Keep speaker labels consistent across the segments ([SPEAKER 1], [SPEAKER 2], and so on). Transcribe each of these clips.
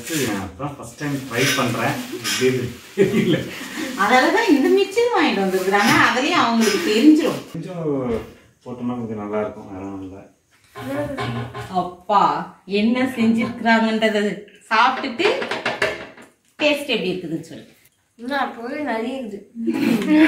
[SPEAKER 1] Just அப்புறம் first time try பண்ணுறேன் எப்படி இருக்கு தெரியல
[SPEAKER 2] அதனால தான் இந்த மிக்சர் வாங்கிட்டு வந்துருக்குறாங்க அதுலயும் அவங்களுக்கு தெரிஞ்சிடும்
[SPEAKER 1] கொஞ்சம் போட்டோம்னா கொஞ்சம் நல்லா இருக்கும் வேற ஒன்றும் இல்லை
[SPEAKER 2] அப்பா என்ன செஞ்சிருக்கிறாங்கன்றத சாப்பிட்டுட்டு டேஸ்ட் எப்படி இருக்குதுன்னு சொல்லு
[SPEAKER 3] இன்னும் அப்போவே நிறைய இருக்குது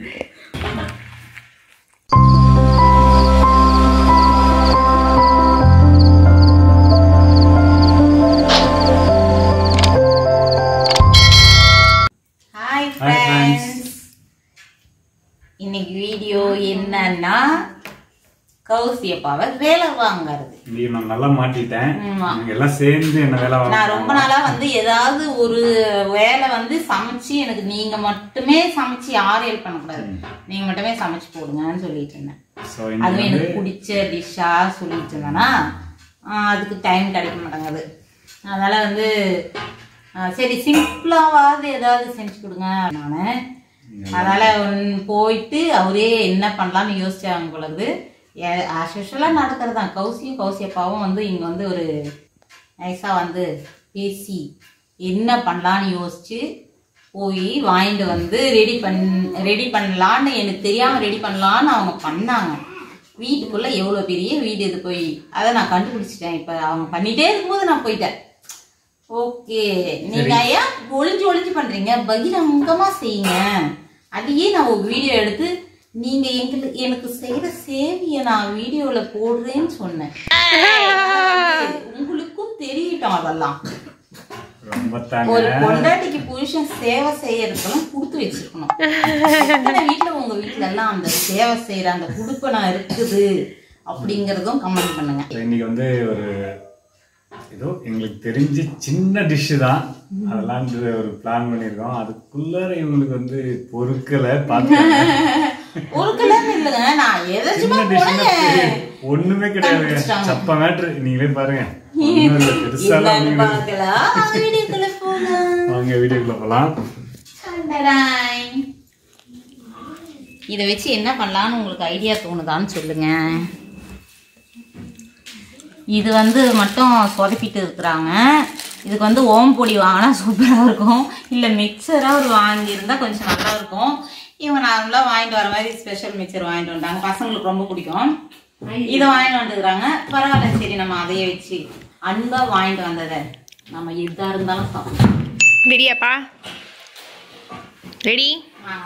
[SPEAKER 2] ஹாய்
[SPEAKER 1] Hi, friends.
[SPEAKER 2] ஃப்ரெண்ட்ஸ் இன்னைக்கு வீடியோ என்னன்னா கௌசியப்பாவை வேலை வாங்குறது
[SPEAKER 1] இங்கே நான் நல்லா மாட்டிட்டேன்
[SPEAKER 2] ஆமா.
[SPEAKER 1] நீங்க எல்லாம் சேர்ந்து என்ன வேலை
[SPEAKER 2] நான்
[SPEAKER 1] வாங்க
[SPEAKER 2] ரொம்ப நாளா வந்து ஏதாவது ஒரு வேலை வந்து சமைச்சு எனக்கு நீங்க மட்டுமே சமைச்சு யாரும் ஹெல்ப் பண்ணக்கூடாது நீங்க மட்டுமே சமைச்சு போடுங்கன்னு சொல்லிட்டு இருந்தேன்
[SPEAKER 1] ஸோ
[SPEAKER 2] அதுவும்
[SPEAKER 1] இன்னைக்கு
[SPEAKER 2] எனக்கு
[SPEAKER 1] வந்து
[SPEAKER 2] பிடிச்ச டிஷ்ஷா சொல்லிட்டு இருந்தேன்னா ஆஹ் அதுக்கு டைம் கிடைக்க மாட்டேங்குது அதனால வந்து ஆஹ் சரி சிம்பிளாவது ஏதாவது செஞ்சு கொடுங்க நானு அதனால ஒன் போயிட்டு அவரே என்ன பண்ணலாம்னு யோசிச்சாங்க பொழுது ஆஸ் யூஷுவலாக நடக்கிறது தான் கௌசியும் கௌசியப்பாவும் வந்து இங்கே வந்து ஒரு நைஸாக வந்து பேசி என்ன பண்ணலான்னு யோசிச்சு போய் வாங்கிட்டு வந்து ரெடி பண் ரெடி பண்ணலான்னு எனக்கு தெரியாமல் ரெடி பண்ணலான்னு அவங்க பண்ணாங்க வீட்டுக்குள்ளே எவ்வளோ பெரிய வீடு இது போய் அதை நான் கண்டுபிடிச்சிட்டேன் இப்போ அவங்க பண்ணிட்டே இருக்கும்போது நான் போயிட்டேன் ஓகே நீங்க ஏன் ஒளிஞ்சு ஒளிஞ்சு பண்றீங்க பகிரங்கமா செய்யுங்க அதையே நான் ஒரு வீடியோ எடுத்து நீங்க எங்களுக்கு எனக்கு செய்யற சேவையை நான் வீடியோல போடுறேன்னு சொன்னேன் உங்களுக்கும் தெரியட்டும் அதெல்லாம்
[SPEAKER 1] ரொம்ப
[SPEAKER 2] ஒரு
[SPEAKER 1] தாங்க
[SPEAKER 2] பொண்டாட்டிக்கு புருஷன் சேவை செய்யறதுக்கெல்லாம் கொடுத்து வச்சிருக்கணும் எத்தனை வீட்டுல உங்க வீட்டுல எல்லாம் அந்த சேவை செய்யற அந்த குடுப்பனம் இருக்குது அப்படிங்கறதும் கமெண்ட் பண்ணுங்க
[SPEAKER 1] So, இன்னைக்கு வந்து ஒரு ஏதோ எங்களுக்கு தெரிஞ்ச சின்ன டிஷ்ஷு தான் அதெல்லாம் வந்து ஒரு பிளான் பண்ணியிருக்கோம் அதுக்குள்ளார இவங்களுக்கு வந்து பொருட்களை பார்த்தாங்க
[SPEAKER 2] ஒரு கல்யாணம் இல்லைங்க நான் எதாச்சுமா
[SPEAKER 1] சின்ன டிஷ்ஷுன்னா
[SPEAKER 2] போனேன்
[SPEAKER 1] ஒண்ணுமே கிடையாது
[SPEAKER 2] கண்டுபிடிச்சிட்டாங்க.
[SPEAKER 1] சப்ப மேட்ரு நீங்களே பாருங்க ஒண்ணும் இல்ல, பெருசா
[SPEAKER 2] இல்லன்னு பார்க்கலாம் வீடியோக்குள்ள போலாம்
[SPEAKER 1] வாங்க வீடியோக்குள்ள போலாம்
[SPEAKER 2] டடாய். இதை வச்சு என்ன பண்ணலாம்னு உங்களுக்கு ஐடியா தோணுதான்னு சொல்லுங்க இது வந்து மட்டும் சொதப்பிட்டு இருக்கிறாங்க இதுக்கு வந்து ஓம் பொடி வாங்கினா சூப்பராக இருக்கும் இல்லை மிக்சராக ஒரு வாங்கியிருந்தா கொஞ்சம் நல்லா இருக்கும் இவங்க நார்மலாக வாங்கிட்டு வர மாதிரி ஸ்பெஷல் மிக்சர் வாங்கிட்டு வந்தாங்க பசங்களுக்கு ரொம்ப பிடிக்கும் இதை வாங்கிட்டு வந்துக்கிறாங்க பரவாயில்ல சரி நம்ம அதையே வச்சு அன்பாக வாங்கிட்டு வந்ததை நம்ம எதாக இருந்தாலும் சாப்பிடலாம்
[SPEAKER 3] ரெடியாப்பா ரெடி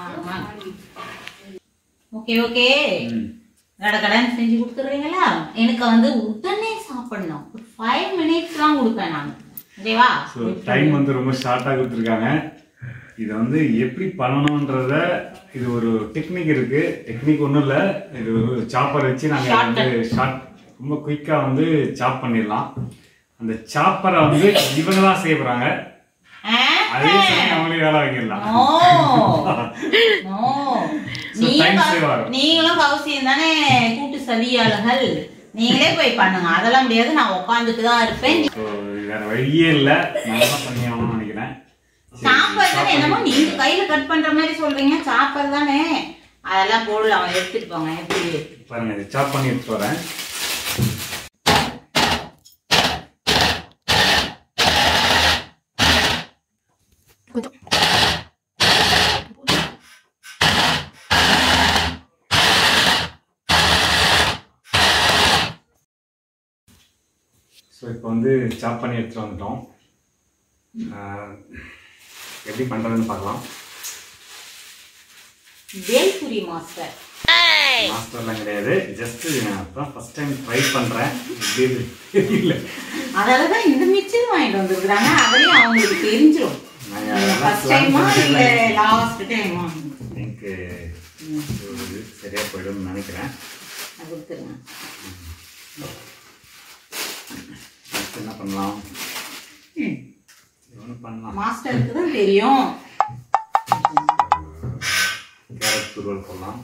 [SPEAKER 2] ஓகே ஓகே கடகடன்னு செஞ்சு கொடுத்துறீங்களா எனக்கு வந்து உடனே சாப்பிடணும் ஒரு ஃபைவ் மினிட்ஸ் தான் கொடுப்பேன் நான் ஓகேவா
[SPEAKER 1] ஸோ டைம் வந்து ரொம்ப ஷார்ட்டாக கொடுத்துருக்காங்க இதை வந்து எப்படி பண்ணணுன்றத இது ஒரு டெக்னிக் இருக்கு டெக்னிக் ஒன்றும் இல்லை இது ஒரு சாப்பர் வச்சு நாங்கள் வந்து ஷார்ட் ரொம்ப குயிக்காக வந்து சாப் பண்ணிடலாம் அந்த சாப்பரை வந்து இவங்க தான் செய்ய போகிறாங்க அதே சமயம் அவங்களே வேலை வாங்கிடலாம்
[SPEAKER 2] no no
[SPEAKER 1] So, time save ஆகும்.
[SPEAKER 2] நீங்களும் கௌசியம் தானே கூட்டு சதியாளர்கள் நீங்களே போய் பண்ணுங்க அதெல்லாம் முடியாது நான் உட்காந்துட்டு தான் இருப்பேன்
[SPEAKER 1] ஸோ வேற வழியே இல்லை நான் தான் பண்ணி ஆகணும்னு நினைக்கிறேன் சரி,
[SPEAKER 2] சாப்பாடு தானே
[SPEAKER 1] chop
[SPEAKER 2] என்னமோ
[SPEAKER 1] பண்ணி-
[SPEAKER 2] நீங்க கையில கட் பண்ற மாதிரி சொல்றீங்க சாப்பாடு தானே அதெல்லாம் போடலாம் அவன் எடுத்துட்டு போங்க எப்படி
[SPEAKER 1] பாருங்க இது சாப் பண்ணி எடுத்து வரேன் ஸோ இப்போ வந்து சாப் பண்ணி எடுத்துட்டு வந்துட்டோம் ஆஹ், எப்படி பண்ணுறதுன்னு பார்க்கலாம்
[SPEAKER 2] வேல்புரி மாஸ்டர்
[SPEAKER 1] மாஸ்டர்லாம் கிடையாது ஜஸ்ட் நான் அப்புறம் ஃபர்ஸ்ட் டைம் ட்ரை பண்ணுறேன் எப்படி இருக்கு தெரியல
[SPEAKER 2] அதனால தான் இந்த மிக்சர் வாங்கிட்டு வந்திருக்கிறாங்க அதுலயும் அவங்களுக்கு தெரிஞ்சிடும்
[SPEAKER 1] நாங்கள் அதெல்லாம்
[SPEAKER 2] ஃபர்ஸ்ட்
[SPEAKER 1] plan
[SPEAKER 2] டைமா இல்ல
[SPEAKER 1] பண்ணல.
[SPEAKER 2] லாஸ்ட் டைமா
[SPEAKER 1] எனக்கு இது சரியா போயிடும்னு நினைக்கிறேன்
[SPEAKER 2] அது கொடுத்துருங்க
[SPEAKER 1] Next என்ன பண்ணலாம்
[SPEAKER 2] ம்.
[SPEAKER 1] ஒன்று பண்ணலாம்
[SPEAKER 2] மாஸ்டருக்கு தான் தெரியும்
[SPEAKER 1] கேரட் துருவல் போடலாம்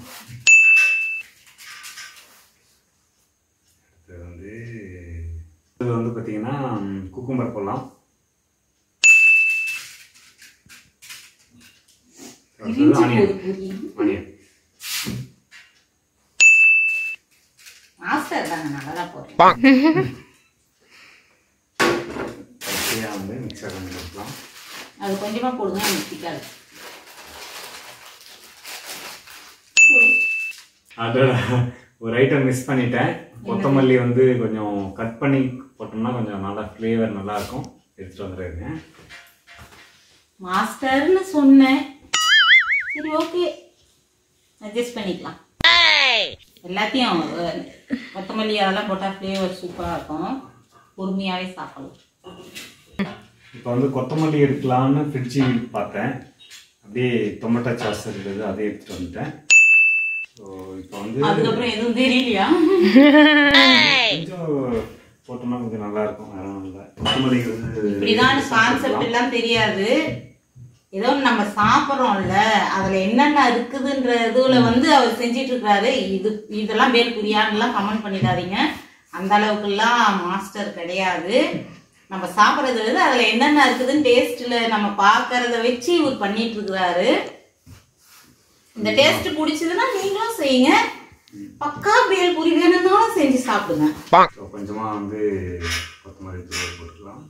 [SPEAKER 1] அடுத்தது வந்து இது வந்து பார்த்தீங்கன்னா குக்கும்பர் போடலாம் அடுத்தது
[SPEAKER 2] இஞ்சி
[SPEAKER 1] ஆனியன்
[SPEAKER 2] ஒரு பொடி.
[SPEAKER 1] ஆனியன்
[SPEAKER 2] மாஸ்டர் தாங்க நல்லா தான் போடுறேன்
[SPEAKER 1] அடுத்து கடைசியாக வந்து மிக்சர் வந்து கொடுக்கலாம்
[SPEAKER 2] அது கொஞ்சமாக போடுங்க எனக்கு பிடிக்காது
[SPEAKER 1] அதோட ஒரு ஐட்டம் மிஸ் பண்ணிட்டேன் கொத்தமல்லி வந்து கொஞ்சம் கட் பண்ணி போட்டோம்னா கொஞ்சம் நல்லா ஃப்ளேவர் நல்லா இருக்கும் எடுத்துட்டு வந்துடுங்க
[SPEAKER 2] மாஸ்டர்னு சொன்னேன் சரி ஓகே அட்ஜஸ்ட் பண்ணிக்கலாம் எல்லாத்தையும் அஹ், கொத்தமல்லி அதெல்லாம் போட்டால் ஃப்ளேவர் சூப்பராக இருக்கும் பொறுமையாகவே சாப்பிடலாம்
[SPEAKER 1] இப்போ வந்து கொத்தமல்லி எடுக்கலாம்னு ஃப்ரிட்ஜி பார்த்தேன் அப்படியே டொமேட்டோ சாஸ் இருந்தது அதை எடுத்துட்டு வந்துட்டேன் ஸோ இப்போ வந்து
[SPEAKER 2] அதுக்கப்புறம் எதுவும் தெரியலையா
[SPEAKER 1] கொஞ்சம் போட்டோம்னா கொஞ்சம் நல்லா இருக்கும் வேற ஒன்றும் இல்லை கொத்தமல்லி வந்து
[SPEAKER 2] இப்படிதான் கான்செப்ட் எல்லாம் தெரியாது ஏதோ நம்ம சாப்பிட்றோம்ல அதுல என்னென்ன இருக்குதுன்ற இதுல வந்து அவர் செஞ்சிட்டு இருக்காரு இது இதெல்லாம் பேர் புரியான்லாம் கமெண்ட் பண்ணிடாதீங்க அந்த அளவுக்குலாம் மாஸ்டர் கிடையாது நம்ம சாப்பிட்றது வந்து அதுல என்னென்ன இருக்குதுன்னு டேஸ்ட்ல நம்ம பார்க்கறத வச்சு இவர் பண்ணிட்டு இருக்கிறாரு இந்த டேஸ்ட் பிடிச்சதுன்னா நீங்களும் செய்யுங்க பக்கா பேல் புரி வேணும்னாலும் செஞ்சு சாப்பிடுங்க
[SPEAKER 1] ஸோ கொஞ்சமாக வந்து கொத்தமல்லி தூள் போட்டுக்கலாம்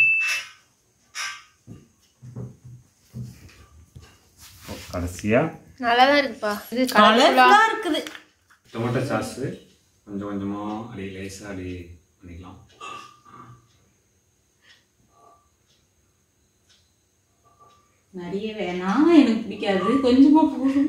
[SPEAKER 1] கடைசியாக
[SPEAKER 3] நல்லா தான் இருக்குப்பா இது
[SPEAKER 2] கலர்ஃபுல்லா இருக்குது
[SPEAKER 1] டொமேட்டோ சாஸு கொஞ்சம் கொஞ்சமாக அப்படி லேசாக அப்படி பண்ணிக்கலாம்
[SPEAKER 2] நிறைய வேணாம் எனக்கு பிடிக்காது கொஞ்சமா போதும்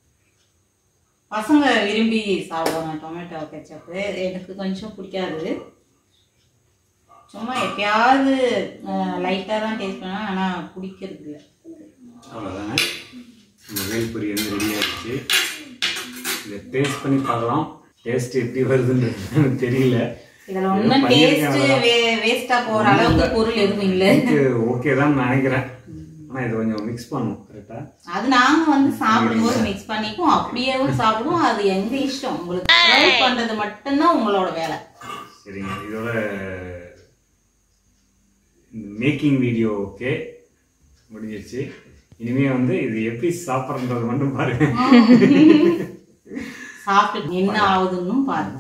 [SPEAKER 2] பசங்க விரும்பி சாப்பிடுவாங்க டொமேட்டோ கெச்சப்பு எனக்கு கொஞ்சம் பிடிக்காது சும்மா எப்பயாவது லைட்டாக தான் டேஸ்ட் பண்ணுவேன் ஆனால் பிடிக்கிறது இல்லை
[SPEAKER 1] அவ்வளோதானே நம்ம வேல்பொரி வந்து ரெடி ஆயிடுச்சு இதை டேஸ்ட் பண்ணி பார்க்கலாம் டேஸ்ட் எப்படி வருதுன்றது எனக்கு தெரியல
[SPEAKER 2] இதில் ஒன்றும் டேஸ்ட் வே வேஸ்ட்டாக போகிற அளவுக்கு பொருள் எதுவும் இல்லை
[SPEAKER 1] ஓகே தான் நினைக்கிறேன் ஆனால் இது கொஞ்சம் மிக்ஸ் பண்ணும் கரெக்டாக
[SPEAKER 2] அது நாங்க வந்து சாப்பிடும்போது மிக்ஸ் பண்ணிக்குவோம் அப்படியேவும் சாப்பிடுவோம் அது எங்க இஷ்டம் உங்களுக்கு serve பண்றது மட்டும்தான் உங்களோட வேலை
[SPEAKER 1] சரிங்க இதோட மேக்கிங் வீடியோ ஓகே முடிஞ்சிருச்சு இனிமே வந்து இது எப்படி சாப்பிட்றன்றது மட்டும் பாருங்க
[SPEAKER 2] சாப்பிட்டு என்ன ஆகுதுன்னு பாருங்க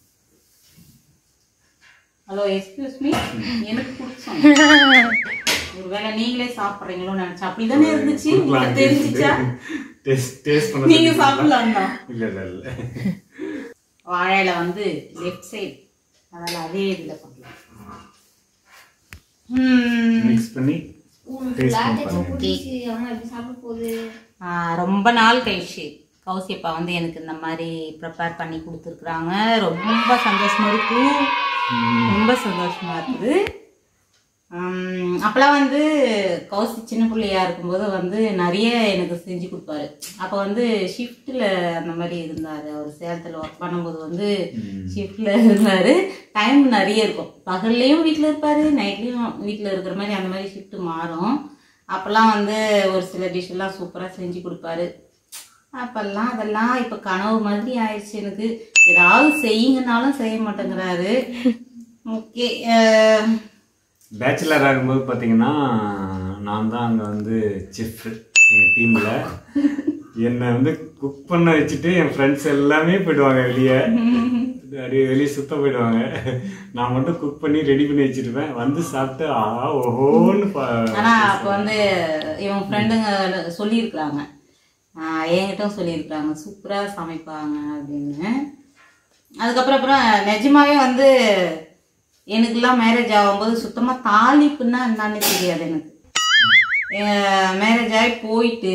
[SPEAKER 2] ஹலோ எக்ஸ்கியூஸ் மீ எனக்கு பிடிச்சோம் ஒருவேளை நீங்களே சாப்பிட்றீங்களோ நினைச்சா அப்படிதானே இருந்துச்சு உங்களுக்கு தெரிஞ்சுச்சா
[SPEAKER 1] டேஸ்ட் டேஸ்ட் பண்ண
[SPEAKER 2] நீங்க
[SPEAKER 1] தெரியுங்களா?
[SPEAKER 2] சாப்பிடலாம் தான்
[SPEAKER 1] இல்ல இல்ல இல்ல
[SPEAKER 2] வாழையில வந்து லெஃப்ட் சைடு அதனால அதே இதுல பண்ணலாம் ம்
[SPEAKER 1] மிக்ஸ் பண்ணி டேஸ்ட் பண்ணி பாருங்க
[SPEAKER 3] குடிச்சு அம்மா எப்படி சாப்பிட போகுது
[SPEAKER 2] ஆ, ரொம்ப நாள் கழிச்சு கௌசியப்பா வந்து எனக்கு இந்த மாதிரி ப்ரிப்பேர் பண்ணி கொடுத்துருக்குறாங்க ரொம்ப சந்தோஷமா இருக்கு ரொம்ப சந்தோஷமா இருக்குது உம், அப்பெல்லாம் வந்து கௌசி சின்ன பிள்ளையா இருக்கும்போது வந்து நிறைய எனக்கு செஞ்சு கொடுப்பாரு அப்போ வந்து ஷிஃப்ட்டில் அந்த மாதிரி இருந்தார் அவர் சேலத்தில் ஒர்க் பண்ணும்போது வந்து ஷிஃப்ட்டில் இருந்தார் டைம் நிறைய இருக்கும் பகல்லையும் வீட்டில் இருப்பார் நைட்லேயும் வீட்டில் இருக்கிற மாதிரி அந்த மாதிரி ஷிஃப்ட் மாறும் அப்போல்லாம் வந்து ஒரு சில டிஷ் எல்லாம் சூப்பராக செஞ்சு கொடுப்பாரு அப்பெல்லாம் அதெல்லாம் இப்போ கனவு மாதிரி ஆயிடுச்சு எனக்கு ஏதாவது செய்யுங்கனாலும் செய்ய மாட்டேங்கிறாரு ஓகே
[SPEAKER 1] பேச்சுலர் ஆகும்போது பார்த்தீங்கன்னா நான் தான் அங்கே வந்து செஃப் எங்கள் டீமில் என்னை வந்து குக் பண்ண வச்சுட்டு என் ஃப்ரெண்ட்ஸ் எல்லாமே போயிடுவாங்க வெளியே அப்படியே வெளியே சுத்த போயிடுவாங்க நான் மட்டும் குக் பண்ணி ரெடி பண்ணி வச்சிருப்பேன் வந்து சாப்பிட்டு ஆ ஓஹோன்னு பா-
[SPEAKER 2] ஆனா அப்போ வந்து இவன் ஃப்ரெண்டுங்க சொல்லியிருக்கிறாங்க ஆஹ் என்கிட்டயும் சொல்லியிருக்கிறாங்க சூப்பரா சமைப்பாங்க அப்படின்னு அதுக்கப்புறம் அப்புறம் நிஜமாவே வந்து எனக்குலாம் மேரேஜ் ஆகும்போது சுத்தமா தாளிப்புன்னா என்னன்னு தெரியாது எனக்கு மேரேஜ் ஆகி போயிட்டு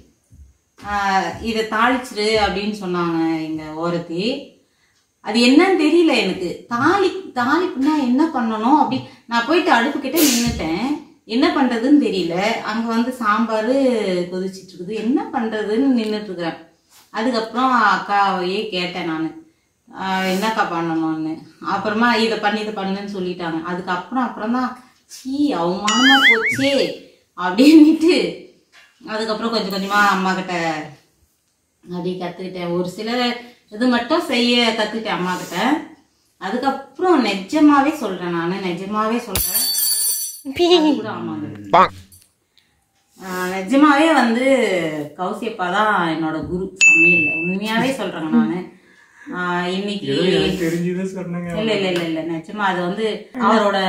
[SPEAKER 2] ஆஹ் இதை தாளிச்சிரு அப்படின்னு சொன்னாங்க எங்க ஓரத்தி அது என்னன்னு தெரியல எனக்கு தாளி தாளிப்புனா என்ன பண்ணணும் அப்படி நான் போயிட்டு அடுப்பு கிட்ட நின்னுட்டேன் என்ன பண்றதுன்னு தெரியல அங்க வந்து சாம்பார் கொதிச்சிட்டு இருக்குது என்ன பண்றதுன்னு நின்றுட்டு இருக்கிறேன் அதுக்கப்புறம் அக்காவையே கேட்டேன் நான் என்னக்கா பண்ணணும்னு அப்புறமா இதை பண்ணி இதை பண்ணுன்னு சொல்லிட்டாங்க அதுக்கப்புறம் அப்புறம் தான் சீ அவமானமா போச்சே அப்படின்னுட்டு அதுக்கப்புறம் கொஞ்சம் கொஞ்சமா அம்மா கிட்ட அப்படி கற்றுக்கிட்டேன் ஒரு சில இது மட்டும் செய்ய கற்றுக்கிட்டேன் அம்மா கிட்ட அதுக்கப்புறம் நிஜமாவே சொல்றேன் நான் நிஜமாவே சொல்றேன் அது கூட அம்மா கிட்ட. ஆஹ் நிஜமாவே வந்து கௌசியப்பா தான் என்னோட குரு சமையல் உண்மையாவே சொல்றேங்க நானு ஆஹ் இன்னைக்கு
[SPEAKER 1] ஏதோ எனக்கு தெரிஞ்சது சொன்னேங்க
[SPEAKER 2] இல்ல இல்ல இல்ல இல்ல நிஜமா அது வந்து அவரோட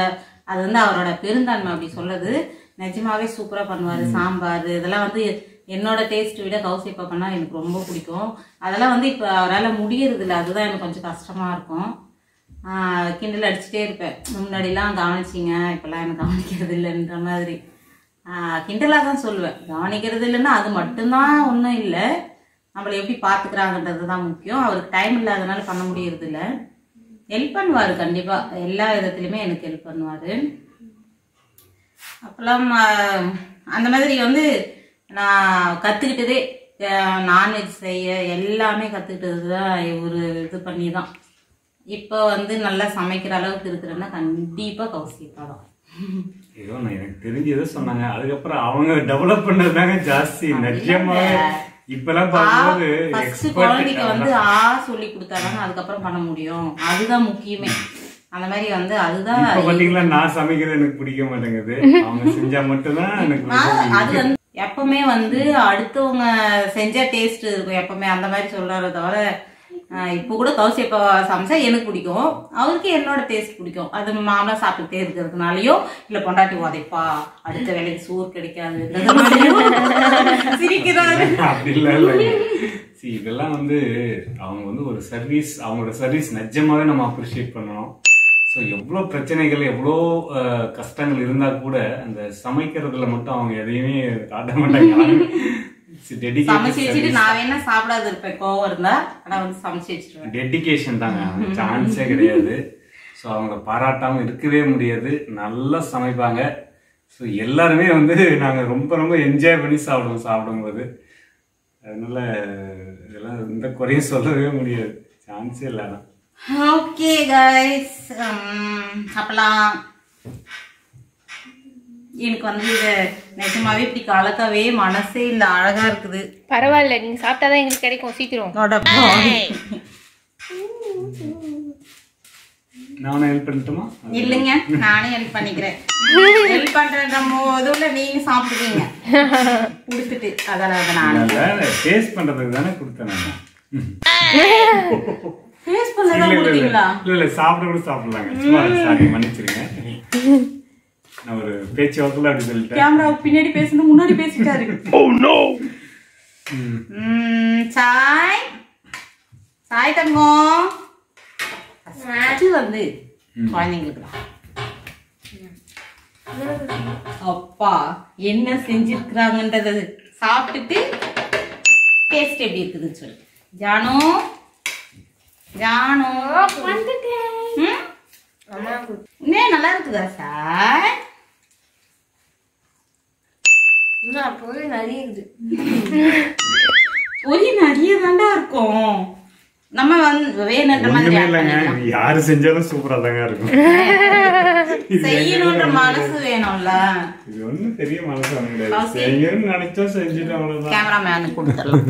[SPEAKER 2] அது வந்து அவரோட பெருந்தன்மை அப்படி சொல்லுது நிஜமாவே சூப்பரா பண்ணுவாரு சாம்பார் இதெல்லாம் வந்து என்னோட டேஸ்ட் விட கௌசிப்பா பண்ணா எனக்கு ரொம்ப பிடிக்கும் அதெல்லாம் வந்து இப்போ அவரால் முடியறது இல்லை அதுதான் எனக்கு கொஞ்சம் கஷ்டமா இருக்கும் ஆஹ் கிண்டல் அடிச்சுட்டே இருப்பேன் முன்னாடிலாம் கவனிச்சிங்க இப்பெல்லாம் எனக்கு கவனிக்கிறது இல்லைன்ற மாதிரி ஆஹ் கிண்டலாக தான் சொல்லுவேன் கவனிக்கிறது இல்லைன்னா அது மட்டும்தான் ஒன்றும் இல்லை நம்மளை எப்படி பார்த்துக்கிறாங்கன்றது தான் முக்கியம் அவருக்கு டைம் இல்லாதனால பண்ண முடியறது இல்லை ஹெல்ப் பண்ணுவார் கண்டிப்பாக எல்லா விதத்துலையுமே எனக்கு ஹெல்ப் பண்ணுவார் அப்பெல்லாம் ஆஹ், அந்த மாதிரி வந்து நான் கற்றுக்கிட்டதே நான்வெஜ் செய்ய எல்லாமே கற்றுக்கிட்டது தான் ஒரு இது பண்ணி தான் இப்போ வந்து நல்லா சமைக்கிற அளவுக்கு இருக்கிறேன்னா கண்டிப்பாக கௌசிப்பா தான்
[SPEAKER 1] ஏதோ நான் எனக்கு தெரிஞ்சதை சொன்னாங்க அதுக்கப்புறம் அவங்க டெவலப் பண்ணதுதாங்க ஜாஸ்தி நிஜமாவே இப்பெல்லாம் பார்க்கும்போது
[SPEAKER 2] ஃபர்ஸ்ட்
[SPEAKER 1] expert
[SPEAKER 2] குழந்தைக்கு வந்து ஆ சொல்லி கொடுத்தாதாங்க அதுக்கப்புறம் பண்ண முடியும் அதுதான் முக்கியமே அந்த மாதிரி வந்து அதுதான்
[SPEAKER 1] இப்ப பாத்தீங்களா நான் சமைக்கிறது எனக்கு பிடிக்க மாட்டேங்குது அவங்க செஞ்சா மட்டும்தான் எனக்கு ரொம்ப
[SPEAKER 2] நான் அது
[SPEAKER 1] பிடிக்கும்.
[SPEAKER 2] வந்து எப்பவுமே வந்து அடுத்தவங்க செஞ்ச டேஸ்ட் இருக்கும் எப்பவுமே அந்த மாதிரி சொல்றாரு தவிர ஆஹ் இப்போ கூட கௌசி இப்போ சமைச்சா எனக்கு பிடிக்கும் அவருக்கு என்னோட டேஸ்ட் பிடிக்கும் அது மாமலா சாப்பிட்டுட்டே இருக்கிறதுனாலயோ இல்ல பொண்டாட்டி உதைப்பா அடுத்த வேலைக்கு சோறு கிடைக்காது சிரிக்கிறாரு
[SPEAKER 1] அப்படி இல்ல இல்லைங்க See, இதெல்லாம் வந்து அவங்க வந்து ஒரு சர்வீஸ் அவங்களோட சர்வீஸ் நிஜமாவே நம்ம அப்ரிஷியேட் பண்ணணும் ஸோ எவ்வளோ பிரச்சனைகள் எவ்வளோ அஹ், கஷ்டங்கள் இருந்தா கூட அந்த சமைக்கிறதுல மட்டும் அவங்க எதையுமே காட்ட மாட்டாங்க
[SPEAKER 2] சமைச்சு வச்சுட்டு நான் வேணா சாப்பிடாது இருப்பேன் கோவம் இருந்தா ஆனா வந்து சமைச்சு வச்சிருவேன்
[SPEAKER 1] டெடிகேஷன் தாங்க சான்ஸே கிடையாது ஸோ அவங்க பாராட்டாம இருக்கவே முடியாது நல்லா சமைப்பாங்க ஸோ எல்லாருமே வந்து நாங்கள் ரொம்ப ரொம்ப என்ஜாய் பண்ணி சாப்பிடுவோம் சாப்பிடும்போது அதனால இதெல்லாம் இந்த குறையும் சொல்லவே முடியாது சான்ஸே இல்லை ஆனா.
[SPEAKER 2] ஓகே கைஸ் அப்பலாம் எனக்கு வந்து இது நிஜமாவே இப்படி கலக்கவே மனசே இல்ல அழகா இருக்குது
[SPEAKER 3] பரவாயில்ல நீங்க சாப்பிட்டாதான் எங்களுக்கு கிடைக்கும் சீக்கிரம்
[SPEAKER 1] நானும் ஹெல்ப் பண்ணட்டுமா
[SPEAKER 2] இல்லைங்க நானே ஹெல்ப் பண்ணிக்கிறேன் ஹெல்ப் பண்ற போதுல நீங்க சாப்பிடுவீங்க கொடுத்துட்டு அதெல்லாம் அதை நான்
[SPEAKER 1] டேஸ்ட் பண்றதுக்கு தானே கொடுத்தேன் நான்
[SPEAKER 2] ஃபேஸ்
[SPEAKER 1] இல்ல
[SPEAKER 2] பண்ணதான்
[SPEAKER 1] இல்ல இல்ல
[SPEAKER 2] கொடுத்தீங்களா
[SPEAKER 1] இல்ல இல்ல சாப்பிட கூட சாப்பிடலாங்க சும்மா சாரி மன்னிச்சிருங்க நான் ஒரு பேச்சு வாக்குல அப்படி சொல்லிட்டேன்
[SPEAKER 2] கேமரா பின்னாடி பேசணும் முன்னாடி பேசிட்டாரு
[SPEAKER 1] ம்.
[SPEAKER 2] ம், சாய் சாய் தங்கம் ஃபர்ஸ்ட் வந்து குழந்தைங்களுக்கு தான். அப்பா என்ன செஞ்சிருக்கிறாங்கன்றது சாப்பிட்டுட்டு டேஸ்ட் எப்படி இருக்குதுன்னு சொல்லு ஜானு ஜானு ம்? இன்னும் நல்லா இருக்குதா சார்
[SPEAKER 3] நிறைய இருக்குது
[SPEAKER 2] பொரி நிறைய தாண்டா இருக்கும் நம்ம வந்து வேணுன்ற மாதிரி
[SPEAKER 1] ஒண்ணுமே
[SPEAKER 2] add
[SPEAKER 1] இல்லைங்க
[SPEAKER 2] பண்ணிக்கலாம்.
[SPEAKER 1] யாரு செஞ்சாலும் சூப்பரா தாங்க இருக்கும் இது
[SPEAKER 2] செய்யணுன்ற மனசு வேணும்ல
[SPEAKER 1] இது ஒண்ணும் பெரிய மனசு ஒண்ணும் கிடையாது
[SPEAKER 2] அவசியம்.
[SPEAKER 1] செய்யணும்னு நினைச்சா செஞ்சுட்டு அவ்வளவுதான்
[SPEAKER 2] கேமராமேனுக்கு கொடுத்துடலாம்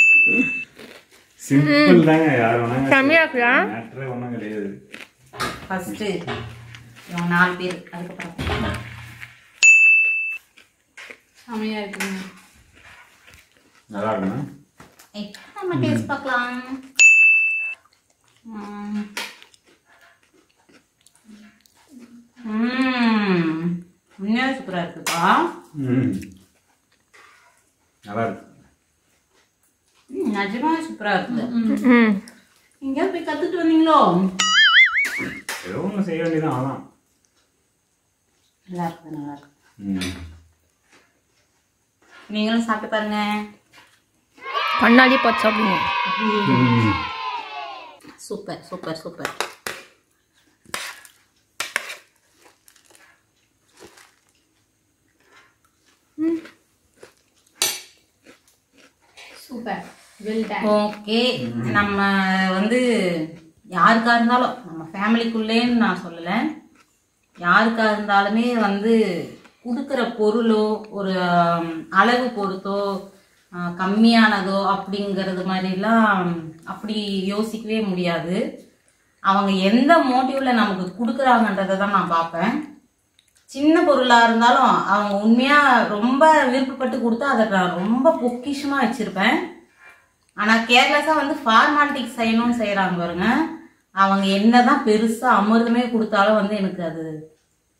[SPEAKER 1] சிம்பிள் தாங்க யார் வேணாங்க
[SPEAKER 3] செம்மையா இருக்குதா?
[SPEAKER 1] மேட்ரே ஒண்ணும் கிடையாது
[SPEAKER 2] ஃபர்ஸ்ட் இவங்க நாலு பேர் அதுக்கப்புறம்
[SPEAKER 3] செம்மையா இருக்குங்க
[SPEAKER 1] நல்லா இருக்கணும்
[SPEAKER 2] இப்போ நம்ம டேஸ்ட் பார்க்கலாம் ம். ம் உண்மையாக சூப்பராக இருக்குப்பா
[SPEAKER 1] ம். நல்லா இருக்கு
[SPEAKER 2] ம், நிஜமாவே சூப்பராக இருக்குது
[SPEAKER 3] ம்
[SPEAKER 2] எங்கேயாவது போய் கற்றுட்டு வந்தீங்களோ
[SPEAKER 1] ஏதோ ஒண்ணு செய்ய வேண்டியதான் அதான்
[SPEAKER 2] நல்லா இருக்குது நல்லா இருக்கு
[SPEAKER 1] ம்.
[SPEAKER 2] நீங்களும் சாப்பிட்டு பாருங்க
[SPEAKER 3] கண்ணாடி பார்த்து சாப்பிடுங்க
[SPEAKER 1] ம்.
[SPEAKER 2] Super super super
[SPEAKER 3] super well done
[SPEAKER 2] okay நம்ம வந்து யாருக்கா இருந்தாலும் நம்ம ஃபேமிலிக்குள்ளேன்னு நான் சொல்லலை யாருக்கா இருந்தாலுமே வந்து கொடுக்குற பொருளோ ஒரு ஆம், அளவு பொறுத்தோ ஆ, கம்மியானதோ அப்படிங்கிறது மாதிரிலாம் அப்படி யோசிக்கவே முடியாது அவங்க எந்த மோட்டிவ்ல நமக்கு கொடுக்குறாங்கன்றதை தான் நான் பார்ப்பேன் சின்ன பொருளாக இருந்தாலும் அவங்க உண்மையாக ரொம்ப விருப்பப்பட்டு கொடுத்தா அதை நான் ரொம்ப பொக்கிஷமாக வச்சுருப்பேன் ஆனால் கேர்லெஸ்ஸாக வந்து ஃபார்மாலிட்டிக்கு செய்யணும்னு செய்கிறாங்க பாருங்க அவங்க என்னதான் பெருசாக அமிர்தமே கொடுத்தாலும் வந்து எனக்கு அது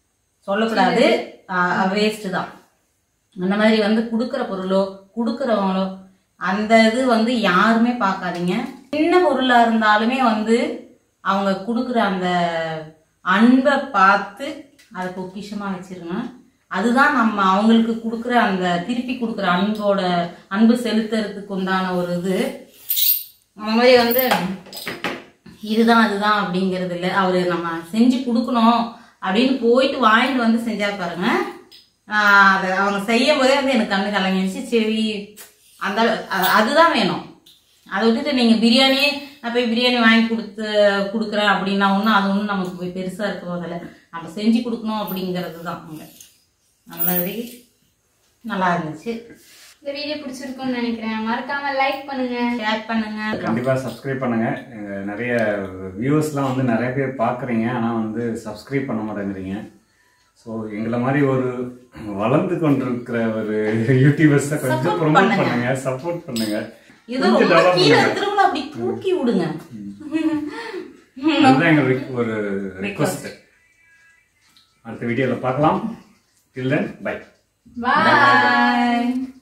[SPEAKER 2] சொல்லக்கூடாது வேஸ்ட் தான் அந்த மாதிரி வந்து கொடுக்குற பொருளோ கொடுக்குறவங்களோ அந்த இது வந்து யாருமே பார்க்காதீங்க சின்ன பொருளா இருந்தாலுமே வந்து அவங்க கொடுக்குற அந்த அன்பை பார்த்து அதை பொக்கிஷமா வச்சிருங்க அதுதான் நம்ம அவங்களுக்கு கொடுக்குற அந்த திருப்பி கொடுக்குற அன்போட அன்பு செலுத்துறதுக்கு உண்டான ஒரு இது அந்த மாதிரி வந்து இதுதான் அதுதான் அப்படிங்கிறது இல்லை அவர் நம்ம செஞ்சு கொடுக்கணும் அப்படின்னு போயிட்டு வாங்கிட்டு வந்து செஞ்சா பாருங்க ஆஹ் அதை அவங்க செய்யும் போதே வந்து எனக்கு கண்ணு கலங்கிடுச்சு சரி அந்த அ- அதுதான் வேணும் அதை விட்டுட்டு நீங்கள் பிரியாணி நான் போய் பிரியாணி வாங்கி கொடுத்து கொடுக்குறேன் அப்படின்னா ஒன்றும் அது ஒன்றும் நமக்கு போய் பெருசாக இருக்க போதில்ல நம்ம செஞ்சு கொடுக்கணும் அப்படிங்கிறது தான் அங்கே அந்த மாதிரி நல்லா இருந்துச்சு
[SPEAKER 3] இந்த வீடியோ பிடிச்சிருக்கும்னு நினைக்கிறேன் மறக்காம லைக் பண்ணுங்க
[SPEAKER 2] ஷேர் பண்ணுங்க
[SPEAKER 1] கண்டிப்பா சப்ஸ்கிரைப் பண்ணுங்க அஹ் நிறைய வியூவர்ஸ்லாம் வந்து நிறைய பேர் பார்க்குறீங்க ஆனால் வந்து சப்ஸ்கிரைப் பண்ண மாட்டேங்கிறீங்க ஸோ எங்களை மாதிரி ஒரு வளர்ந்து கொண்டிருக்கிற ஒரு யூடியூபர்ஸை கொஞ்சம்
[SPEAKER 2] Support
[SPEAKER 1] ப்ரொமோட்
[SPEAKER 2] பண்ணுங்க.
[SPEAKER 1] பண்ணுங்க சப்போர்ட் பண்ணுங்க
[SPEAKER 2] இது
[SPEAKER 1] கொஞ்சம்
[SPEAKER 2] ரொம்ப
[SPEAKER 1] develop
[SPEAKER 2] கீழே
[SPEAKER 1] பண்ணுங்க.
[SPEAKER 2] இருக்கிறவங்கள அப்படி தூக்கி விடுங்க
[SPEAKER 1] அதுதான் எங்களுக்கு ஒரு ரிக்வஸ்ட் அடுத்த வீடியோவில் பார்க்கலாம் டில் தென் பை
[SPEAKER 3] பாய்
[SPEAKER 2] Bye.